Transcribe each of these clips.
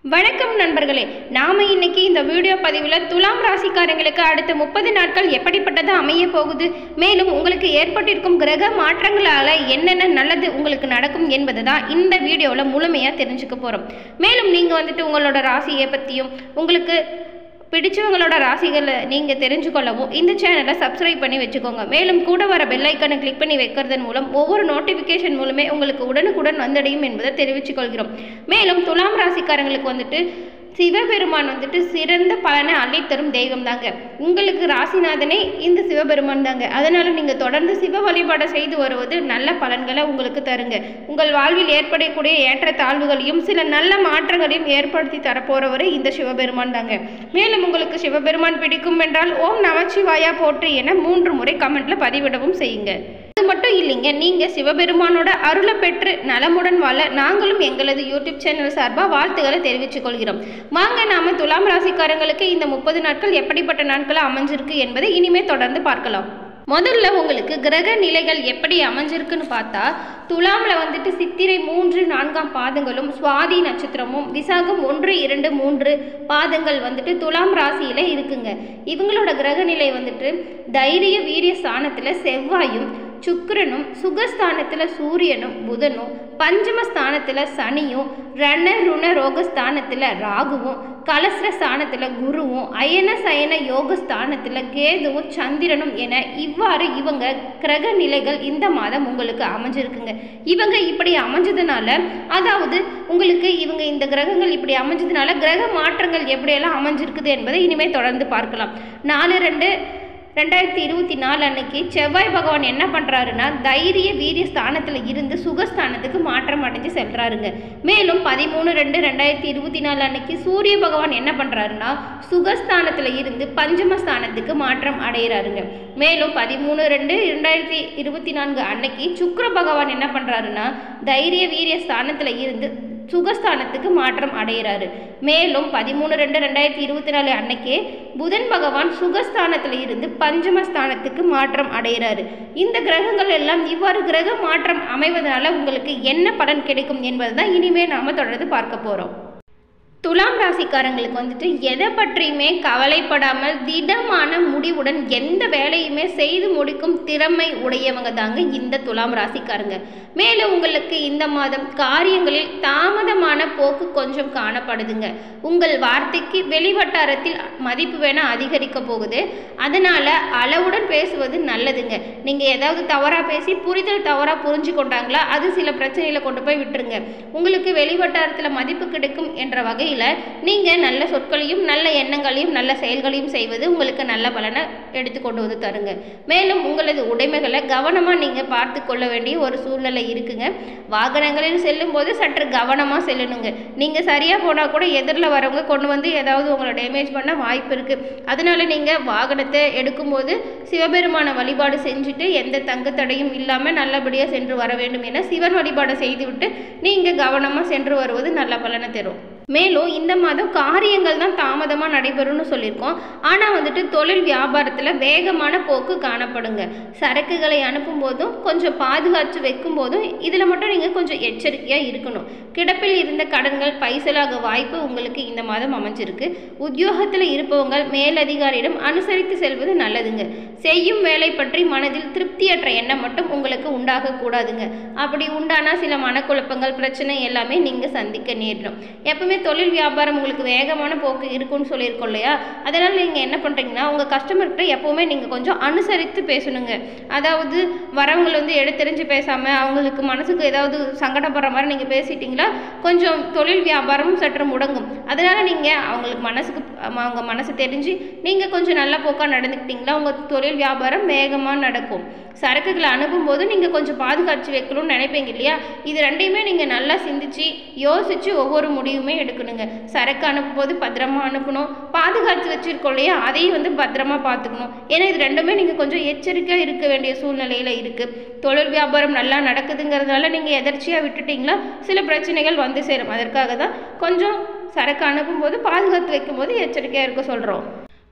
வணக்கம் நண்பர்களே நாம இன்னைக்கு இந்த வீடியோ பதிவில் துலாம் ராசிக்காரங்களுக்கு அடுத்த முப்பது நாட்கள் எப்படிப்பட்டது அமைய போகுது மேலும் உங்களுக்கு ஏற்பட்டிருக்கும் கிரக மாற்றங்களால் என்னென்ன நல்லது உங்களுக்கு நடக்கும் என்பதை தான் இந்த வீடியோவில் முழுமையாக தெரிஞ்சுக்க போகிறோம் மேலும் நீங்கள் வந்துட்டு உங்களோட ராசியை பற்றியும் உங்களுக்கு பிடிச்சவங்களோட ராசிகளை நீங்கள் தெரிஞ்சுக்கொள்ளவும் இந்த சேனலை சப்ஸ்கிரைப் பண்ணி வச்சுக்கோங்க மேலும் கூட வர பெல் ஐக்கனை கிளிக் பண்ணி வைக்கிறதன் மூலம் ஒவ்வொரு நோட்டிஃபிகேஷன் மூலமே உங்களுக்கு உடனுக்குடன் வந்தடையும் என்பதை தெரிவித்துக் கொள்கிறோம் மேலும் துலாம் ராசிக்காரங்களுக்கு வந்துட்டு சிவபெருமான் வந்துட்டு சிறந்த பலனை அள்ளித்தரும் தெய்வம் தாங்க உங்களுக்கு ராசிநாதனே இந்த சிவபெருமான் தாங்க அதனால நீங்கள் தொடர்ந்து சிவ வழிபாடை செய்து வருவது நல்ல பலன்களை உங்களுக்கு தருங்க உங்கள் வாழ்வில் ஏற்படக்கூடிய ஏற்ற தாழ்வுகளையும் சில நல்ல மாற்றங்களையும் ஏற்படுத்தி தரப்போறவர் இந்த சிவபெருமான் தாங்க மேலும் உங்களுக்கு சிவபெருமான் பிடிக்கும் என்றால் ஓம் நமச்சிவாயா போற்றி என மூன்று முறை கமெண்ட்ல பதிவிடவும் செய்யுங்க அது மட்டும் இல்லைங்க நீங்கள் சிவபெருமானோட அருளை பெற்று நலமுடன் வாழ நாங்களும் எங்களது யூடியூப் சேனல் சார்பாக வாழ்த்துக்களை தெரிவித்துக் கொள்கிறோம் வாங்க நாம துலாம் ராசிக்காரங்களுக்கு இந்த முப்பது நாட்கள் எப்படிப்பட்ட நாட்கள் அமைஞ்சிருக்கு என்பதை இனிமே தொடர்ந்து பார்க்கலாம் முதல்ல உங்களுக்கு கிரக நிலைகள் எப்படி அமைஞ்சிருக்குன்னு பார்த்தா துலாமில் வந்துட்டு சித்திரை மூன்று நான்காம் பாதங்களும் சுவாதி நட்சத்திரமும் விசாகம் ஒன்று இரண்டு மூன்று பாதங்கள் வந்துட்டு துலாம் ராசியில் இருக்குங்க இவங்களோட கிரக நிலை வந்துட்டு தைரிய வீரிய ஸ்தானத்தில் செவ்வாயும் சுக்கிரனும் சுகஸ்தானத்தில் சூரியனும் புதனும் பஞ்சமஸ்தானத்தில் சனியும் ரண ருண ரோகஸ்தானத்தில் ராகுவும் கலஸ்ர ஸ்தானத்தில் குருவும் அயன சயன யோக ஸ்தானத்தில் கேதுவும் சந்திரனும் என இவ்வாறு இவங்க கிரக நிலைகள் இந்த மாதம் உங்களுக்கு அமைஞ்சிருக்குங்க இவங்க இப்படி அமைஞ்சதுனால அதாவது உங்களுக்கு இவங்க இந்த கிரகங்கள் இப்படி அமைஞ்சதுனால கிரக மாற்றங்கள் எப்படியெல்லாம் அமைஞ்சிருக்குது என்பதை இனிமேல் தொடர்ந்து பார்க்கலாம் நாலு ரெண்டு ரெண்டாயிரத்தி இருபத்தி நாலு அன்னைக்கு செவ்வாய் பகவான் என்ன பண்ணுறாருன்னா தைரிய வீரிய ஸ்தானத்தில் இருந்து சுகஸ்தானத்துக்கு மாற்றம் அடைஞ்சு செல்றாருங்க மேலும் பதிமூணு ரெண்டு ரெண்டாயிரத்தி இருபத்தி நாலு அன்னைக்கு சூரிய பகவான் என்ன பண்ணுறாருன்னா சுகஸ்தானத்தில் இருந்து பஞ்சமஸ்தானத்துக்கு மாற்றம் அடைகிறாருங்க மேலும் பதிமூணு ரெண்டு ரெண்டாயிரத்தி இருபத்தி நான்கு அன்னைக்கு சுக்கிர பகவான் என்ன பண்ணுறாருன்னா தைரிய வீரிய ஸ்தானத்தில் இருந்து சுகஸ்தானத்துக்கு மாற்றம் அடைகிறாரு மேலும் பதிமூணு ரெண்டு ரெண்டாயிரத்தி இருபத்தி நாலு அன்னைக்கே புதன் பகவான் சுகஸ்தானத்தில் இருந்து பஞ்சமஸ்தானத்துக்கு மாற்றம் அடைகிறாரு இந்த கிரகங்கள் எல்லாம் இவ்வாறு கிரக மாற்றம் அமைவதனால உங்களுக்கு என்ன பலன் கிடைக்கும் என்பதை தான் இனிமேல் நாம் தொடர்ந்து பார்க்க போகிறோம் துலாம் ராசிக்காரங்களுக்கு வந்துட்டு எதை பற்றியுமே கவலைப்படாமல் திடமான முடிவுடன் எந்த வேலையுமே செய்து முடிக்கும் திறமை உடையவங்க தாங்க இந்த துலாம் ராசிக்காரங்க மேலும் உங்களுக்கு இந்த மாதம் காரியங்களில் தாமதமான போக்கு கொஞ்சம் காணப்படுதுங்க உங்கள் வார்த்தைக்கு வெளிவட்டாரத்தில் மதிப்பு வேணால் அதிகரிக்க போகுது அதனால் அளவுடன் பேசுவது நல்லதுங்க நீங்கள் ஏதாவது தவறாக பேசி புரிதல் தவறாக புரிஞ்சு கொண்டாங்களா அது சில பிரச்சனைகளை கொண்டு போய் விட்டுருங்க உங்களுக்கு வெளிவட்டாரத்தில் மதிப்பு கிடைக்கும் என்ற வகையில் நீங்கள் நல்ல சொற்களையும் நல்ல எண்ணங்களையும் நல்ல செயல்களையும் செய்வது உங்களுக்கு நல்ல பலனை எடுத்து கொண்டு வந்து தருங்க மேலும் உங்களது உடைமைகளை கவனமாக நீங்கள் பார்த்து கொள்ள வேண்டிய ஒரு சூழ்நிலை இருக்குங்க வாகனங்களில் செல்லும்போது சற்று கவனமாக செல்லணுங்க நீங்கள் சரியாக போனால் கூட எதிரில் வரவங்க கொண்டு வந்து ஏதாவது உங்களை டேமேஜ் பண்ண வாய்ப்பு இருக்குது அதனால நீங்கள் வாகனத்தை எடுக்கும்போது சிவபெருமான வழிபாடு செஞ்சுட்டு எந்த தங்குத்தடையும் இல்லாமல் நல்லபடியாக சென்று வர வேண்டும் என சிவன் வழிபாடு செய்துவிட்டு நீங்கள் கவனமாக சென்று வருவது நல்ல பலனை தரும் மேலும் இந்த மாதம் காரியங்கள் தான் தாமதமாக நடைபெறும்னு சொல்லியிருக்கோம் ஆனால் வந்துட்டு தொழில் வியாபாரத்தில் வேகமான போக்கு காணப்படுங்க சரக்குகளை அனுப்பும் போதும் கொஞ்சம் பாதுகாத்து வைக்கும் போதும் இதில் மட்டும் நீங்கள் கொஞ்சம் எச்சரிக்கையாக இருக்கணும் கிடப்பில் இருந்த கடன்கள் பைசலாக வாய்ப்பு உங்களுக்கு இந்த மாதம் அமைஞ்சிருக்கு உத்தியோகத்தில் இருப்பவங்க மேலதிகாரியிடம் அனுசரித்து செல்வது நல்லதுங்க செய்யும் வேலை பற்றி மனதில் திருப்தியற்ற எண்ணம் மட்டும் உங்களுக்கு உண்டாகக்கூடாதுங்க அப்படி உண்டானா சில மனக்குழப்பங்கள் பிரச்சனை எல்லாமே நீங்கள் சந்திக்க நேரிடும் எப்பவுமே எப்பவுமே தொழில் வியாபாரம் உங்களுக்கு வேகமான போக்கு இருக்குன்னு சொல்லியிருக்கோம் இல்லையா அதனால் நீங்கள் என்ன பண்ணுறீங்கன்னா உங்கள் கஸ்டமர்கிட்ட எப்போவுமே நீங்கள் கொஞ்சம் அனுசரித்து பேசணுங்க அதாவது வரவங்களை வந்து எடுத்தெறிஞ்சு பேசாமல் அவங்களுக்கு மனசுக்கு ஏதாவது சங்கடப்படுற மாதிரி நீங்கள் பேசிட்டீங்களா கொஞ்சம் தொழில் வியாபாரமும் சற்று முடங்கும் அதனால் நீங்கள் அவங்களுக்கு மனசுக்கு அவங்க மனசு தெரிஞ்சு நீங்கள் கொஞ்சம் நல்ல போக்காக நடந்துக்கிட்டீங்களா உங்கள் தொழில் வியாபாரம் வேகமாக நடக்கும் சரக்குகளை அனுப்பும்போது நீங்கள் கொஞ்சம் பாதுகாத்து வைக்கணும்னு நினைப்பீங்க இல்லையா இது ரெண்டையுமே நீங்கள் நல்லா சிந்திச்சு யோசித்து ஒவ்வொரு முடிவுமே எடுக்கணுங்க சரக்கு அனுப்பும்போது பத்திரமா அனுப்பணும் பாதுகாத்து வச்சுருக்கோம் இல்லையா அதையும் வந்து பத்திரமா பார்த்துக்கணும் ஏன்னா இது ரெண்டுமே நீங்கள் கொஞ்சம் எச்சரிக்கையாக இருக்க வேண்டிய சூழ்நிலையில் இருக்குது தொழில் வியாபாரம் நல்லா நடக்குதுங்கிறதுனால நீங்கள் எதர்ச்சியாக விட்டுட்டிங்களா சில பிரச்சனைகள் வந்து சேரும் அதற்காக தான் கொஞ்சம் சரக்கு அனுப்பும்போது பாதுகாத்து வைக்கும்போது எச்சரிக்கையாக இருக்க சொல்கிறோம்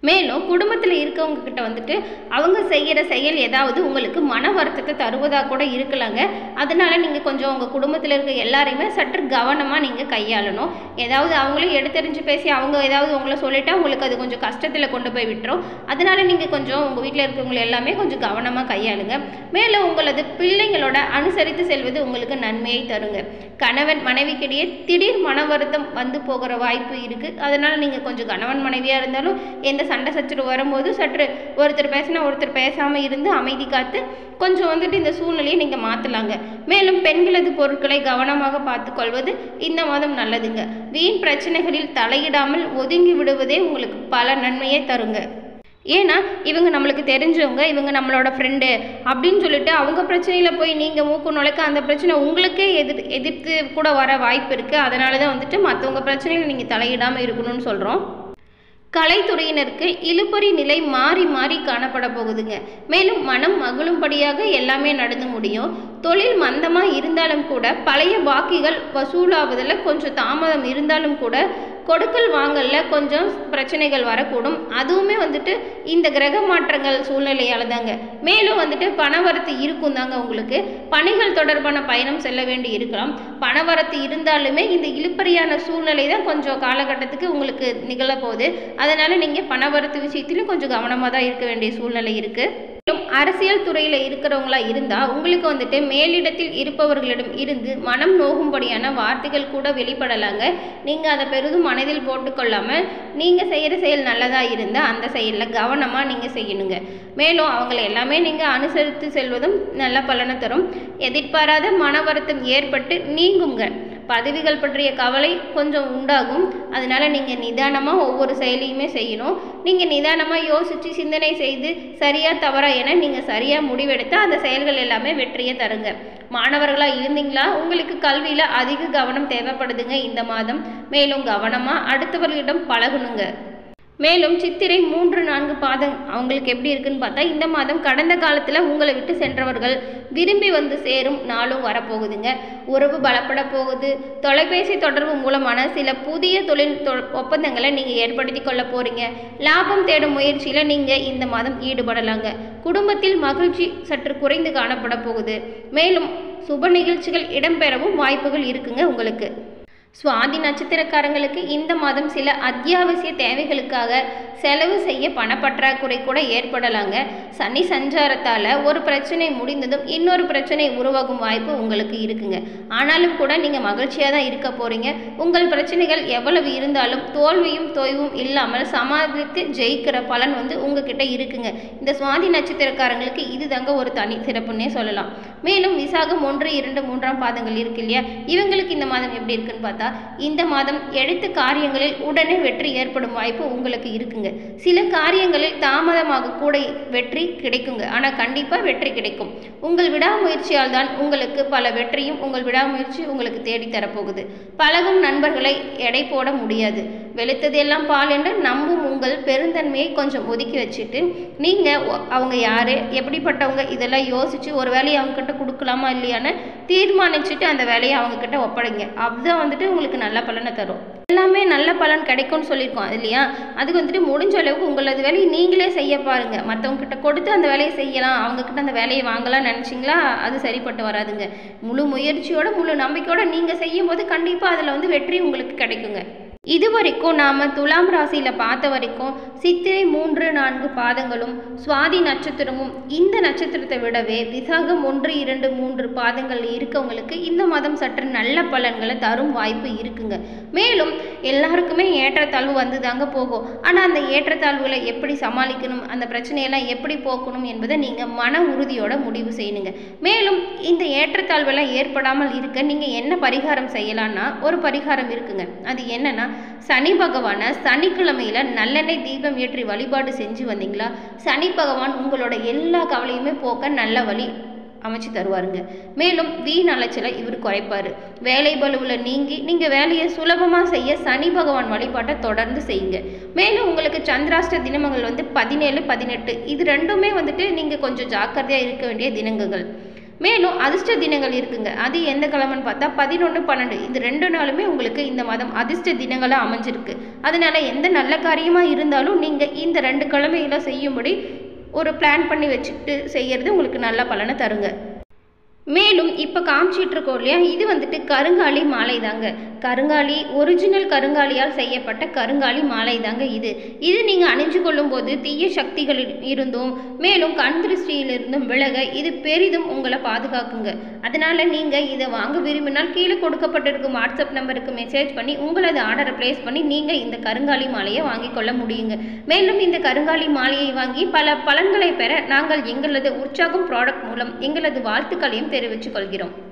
மேலும் குடும்பத்தில் இருக்கவங்க கிட்ட வந்துட்டு அவங்க செய்கிற செயல் ஏதாவது உங்களுக்கு மன வருத்தத்தை தருவதாக கூட இருக்கலாங்க அதனால நீங்கள் கொஞ்சம் உங்கள் குடும்பத்தில் இருக்க எல்லாரையுமே சற்று கவனமாக நீங்கள் கையாளணும் ஏதாவது அவங்களே எடுத்தெறிஞ்சு பேசி அவங்க ஏதாவது உங்களை சொல்லிட்டா உங்களுக்கு அது கொஞ்சம் கஷ்டத்தில் கொண்டு போய் விட்டுரும் அதனால நீங்கள் கொஞ்சம் உங்கள் வீட்டில் இருக்கவங்க எல்லாமே கொஞ்சம் கவனமாக கையாளுங்க மேலும் உங்களது பிள்ளைங்களோட அனுசரித்து செல்வது உங்களுக்கு நன்மையை தருங்க கணவன் மனைவிக்கிடையே திடீர் மன வருத்தம் வந்து போகிற வாய்ப்பு இருக்குது அதனால் நீங்கள் கொஞ்சம் கணவன் மனைவியாக இருந்தாலும் எந்த சண்டை சச்சரவு வரும்போது சற்று ஒருத்தர் பேசினா ஒருத்தர் பேசாமல் இருந்து அமைதி காத்து கொஞ்சம் வந்துட்டு இந்த சூழ்நிலையை நீங்கள் மாற்றலாங்க மேலும் பெண்களது பொருட்களை கவனமாக பார்த்துக்கொள்வது இந்த மாதம் நல்லதுங்க வீண் பிரச்சனைகளில் தலையிடாமல் ஒதுங்கி விடுவதே உங்களுக்கு பல நன்மையை தருங்க ஏன்னா இவங்க நம்மளுக்கு தெரிஞ்சவங்க இவங்க நம்மளோட ஃப்ரெண்டு அப்படின்னு சொல்லிட்டு அவங்க பிரச்சனையில் போய் நீங்கள் மூக்கு நுழைக்க அந்த பிரச்சனை உங்களுக்கே எதிர் எதிர்த்து கூட வர வாய்ப்பு இருக்குது அதனால தான் வந்துட்டு மற்றவங்க பிரச்சனையில் நீங்கள் தலையிடாமல் இருக்கணும்னு சொல்கிறோம் கலைத்துறையினருக்கு இழுபறி நிலை மாறி மாறி காணப்பட போகுதுங்க மேலும் மனம் மகிழும்படியாக எல்லாமே நடந்து முடியும் தொழில் மந்தமாக இருந்தாலும் கூட பழைய பாக்கிகள் வசூலாவதில் கொஞ்சம் தாமதம் இருந்தாலும் கூட கொடுக்கல் வாங்கல்ல கொஞ்சம் பிரச்சனைகள் வரக்கூடும் அதுவுமே வந்துட்டு இந்த கிரக மாற்றங்கள் சூழ்நிலையால தாங்க மேலும் வந்துட்டு பணவரத்து இருக்கும் தாங்க உங்களுக்கு பணிகள் தொடர்பான பயணம் செல்ல வேண்டி இருக்கலாம் பணவரத்து இருந்தாலுமே இந்த இழுப்பறியான சூழ்நிலை தான் கொஞ்சம் காலகட்டத்துக்கு உங்களுக்கு நிகழப்போகுது அதனால நீங்கள் பணவரத்து விஷயத்திலும் கொஞ்சம் கவனமாக தான் இருக்க வேண்டிய சூழ்நிலை இருக்குது மேலும் அரசியல் துறையில் இருக்கிறவங்களா இருந்தால் உங்களுக்கு வந்துட்டு மேலிடத்தில் இருப்பவர்களிடம் இருந்து மனம் நோகும்படியான வார்த்தைகள் கூட வெளிப்படலாங்க நீங்கள் அதை பெரிதும் மனதில் போட்டுக்கொள்ளாமல் நீங்கள் செய்கிற செயல் நல்லதாக இருந்தால் அந்த செயலில் கவனமாக நீங்கள் செய்யணுங்க மேலும் அவங்களை எல்லாமே நீங்கள் அனுசரித்து செல்வதும் நல்ல பலனை தரும் எதிர்பாராத மன வருத்தம் ஏற்பட்டு நீங்குங்க பதவிகள் பற்றிய கவலை கொஞ்சம் உண்டாகும் அதனால நீங்கள் நிதானமாக ஒவ்வொரு செயலையுமே செய்யணும் நீங்கள் நிதானமாக யோசித்து சிந்தனை செய்து சரியா தவறா என நீங்கள் சரியாக முடிவெடுத்தால் அந்த செயல்கள் எல்லாமே வெற்றியை தருங்க மாணவர்களாக இருந்தீங்களா உங்களுக்கு கல்வியில் அதிக கவனம் தேவைப்படுதுங்க இந்த மாதம் மேலும் கவனமாக அடுத்தவர்களிடம் பழகணுங்க மேலும் சித்திரை மூன்று நான்கு பாதம் அவங்களுக்கு எப்படி இருக்குன்னு பார்த்தா இந்த மாதம் கடந்த காலத்தில் உங்களை விட்டு சென்றவர்கள் விரும்பி வந்து சேரும் நாளும் வரப்போகுதுங்க உறவு பலப்பட போகுது தொலைபேசி தொடர்பு மூலமான சில புதிய தொழில் தொ ஒப்பந்தங்களை நீங்கள் ஏற்படுத்தி கொள்ள போகிறீங்க லாபம் தேடும் முயற்சியில் நீங்கள் இந்த மாதம் ஈடுபடலாங்க குடும்பத்தில் மகிழ்ச்சி சற்று குறைந்து காணப்பட போகுது மேலும் சுப நிகழ்ச்சிகள் இடம்பெறவும் வாய்ப்புகள் இருக்குங்க உங்களுக்கு சுவாதி நட்சத்திரக்காரங்களுக்கு இந்த மாதம் சில அத்தியாவசிய தேவைகளுக்காக செலவு செய்ய பணப்பற்றாக்குறை கூட ஏற்படலாங்க சனி சஞ்சாரத்தால் ஒரு பிரச்சனை முடிந்ததும் இன்னொரு பிரச்சனை உருவாகும் வாய்ப்பு உங்களுக்கு இருக்குங்க ஆனாலும் கூட நீங்கள் மகிழ்ச்சியாக தான் இருக்க போகிறீங்க உங்கள் பிரச்சனைகள் எவ்வளவு இருந்தாலும் தோல்வியும் தொய்வும் இல்லாமல் சமாளித்து ஜெயிக்கிற பலன் வந்து உங்ககிட்ட இருக்குங்க இந்த சுவாதி நட்சத்திரக்காரங்களுக்கு இது தாங்க ஒரு தனி சிறப்புன்னே சொல்லலாம் மேலும் விசாகம் ஒன்று இரண்டு மூன்றாம் பாதங்கள் இருக்கு இல்லையா இவங்களுக்கு இந்த மாதம் எப்படி இருக்குன்னு பார்த்தா இந்த மாதம் எடுத்த காரியங்களில் உடனே வெற்றி ஏற்படும் வாய்ப்பு உங்களுக்கு இருக்குங்க சில காரியங்களில் தாமதமாக கூட வெற்றி கிடைக்குங்க ஆனால் கண்டிப்பாக வெற்றி கிடைக்கும் உங்கள் விடாமுயற்சியால் தான் உங்களுக்கு பல வெற்றியும் உங்கள் விடாமுயற்சி உங்களுக்கு தேடி தரப்போகுது பழகும் நண்பர்களை எடை போட முடியாது வெளுத்ததெல்லாம் பால் என்று நம்பும் உங்கள் பெருந்தன்மையை கொஞ்சம் ஒதுக்கி வச்சுட்டு நீங்கள் அவங்க யார் எப்படிப்பட்டவங்க இதெல்லாம் யோசித்து ஒரு வேலையை அவங்கக்கிட்ட கொடுக்கலாமா இல்லையான்னு தீர்மானிச்சுட்டு அந்த வேலையை அவங்கக்கிட்ட ஒப்படைங்க அதுதான் வந்துட்டு உங்களுக்கு நல்ல பலனை தரும் எல்லாமே நல்ல பலன் கிடைக்கும்னு சொல்லியிருக்கோம் இல்லையா அதுக்கு வந்துட்டு முடிஞ்ச அளவுக்கு உங்களது வேலையை நீங்களே செய்ய பாருங்க மற்றவங்க கிட்ட கொடுத்து அந்த வேலையை செய்யலாம் அவங்க கிட்ட அந்த வேலையை வாங்கலாம் நினச்சிங்களா அது சரிப்பட்டு வராதுங்க முழு முயற்சியோட முழு நம்பிக்கையோட நீங்கள் செய்யும் போது கண்டிப்பாக அதில் வந்து வெற்றி உங்களுக்கு கிடைக்குங்க இது வரைக்கும் நாம் துலாம் ராசியில் பார்த்த வரைக்கும் சித்திரை மூன்று நான்கு பாதங்களும் சுவாதி நட்சத்திரமும் இந்த நட்சத்திரத்தை விடவே விசாகம் ஒன்று இரண்டு மூன்று பாதங்கள் இருக்கவங்களுக்கு இந்த மாதம் சற்று நல்ல பலன்களை தரும் வாய்ப்பு இருக்குங்க மேலும் எல்லாருக்குமே ஏற்றத்தாழ்வு வந்து தாங்க போகும் ஆனால் அந்த ஏற்றத்தாழ்வுகளை எப்படி சமாளிக்கணும் அந்த பிரச்சனையெல்லாம் எப்படி போக்கணும் என்பதை நீங்கள் மன உறுதியோட முடிவு செய்யணுங்க மேலும் இந்த ஏற்றத்தாழ்வெல்லாம் ஏற்படாமல் இருக்க நீங்கள் என்ன பரிகாரம் செய்யலாம்னா ஒரு பரிகாரம் இருக்குங்க அது என்னன்னா சனி பகவானை சனிக்கிழமையில நல்லெண்ணெய் தீபம் ஏற்றி வழிபாடு செஞ்சு வந்தீங்களா சனி பகவான் உங்களோட எல்லா கவலையுமே போக்க நல்ல வழி அமைச்சு தருவாருங்க மேலும் வீண் அலைச்சலை இவர் குறைப்பார் வேலை பலுவில் நீங்கி நீங்கள் வேலையை சுலபமாக செய்ய சனி பகவான் வழிபாட்டை தொடர்ந்து செய்யுங்க மேலும் உங்களுக்கு சந்திராஷ்ட தினமங்கள் வந்து பதினேழு பதினெட்டு இது ரெண்டுமே வந்துட்டு நீங்கள் கொஞ்சம் ஜாக்கிரதையாக இருக்க வேண்டிய தினங்கள் மேலும் அதிர்ஷ்ட தினங்கள் இருக்குங்க அது எந்த கிழமைன்னு பார்த்தா பதினொன்று பன்னெண்டு இது ரெண்டு நாளுமே உங்களுக்கு இந்த மாதம் அதிர்ஷ்ட தினங்களாக அமைஞ்சிருக்கு அதனால் எந்த நல்ல காரியமாக இருந்தாலும் நீங்கள் இந்த ரெண்டு கிழமையில செய்யும்படி ஒரு பிளான் பண்ணி வச்சுக்கிட்டு செய்கிறது உங்களுக்கு நல்ல பலனை தருங்க மேலும் இப்போ காமிச்சிட்டு இருக்கோம் இல்லையா இது வந்துட்டு கருங்காலி மாலை தாங்க கருங்காலி ஒரிஜினல் கருங்காலியால் செய்யப்பட்ட கருங்காலி மாலை தாங்க இது இது நீங்கள் அணிஞ்சு கொள்ளும்போது தீய சக்திகள் இருந்தும் மேலும் கண் திருஷ்டியிலிருந்தும் விலக இது பெரிதும் உங்களை பாதுகாக்குங்க அதனால் நீங்கள் இதை வாங்க விரும்பினால் கீழே கொடுக்கப்பட்டிருக்கும் வாட்ஸ்அப் நம்பருக்கு மெசேஜ் பண்ணி உங்களது ஆர்டரை ப்ளேஸ் பண்ணி நீங்கள் இந்த கருங்காலி மாலையை வாங்கிக் கொள்ள முடியுங்க மேலும் இந்த கருங்காலி மாலையை வாங்கி பல பலன்களை பெற நாங்கள் எங்களது உற்சாகம் ப்ராடக்ட் மூலம் எங்களது வாழ்த்துக்களையும் தெரிவித்துக் கொள்கிறோம்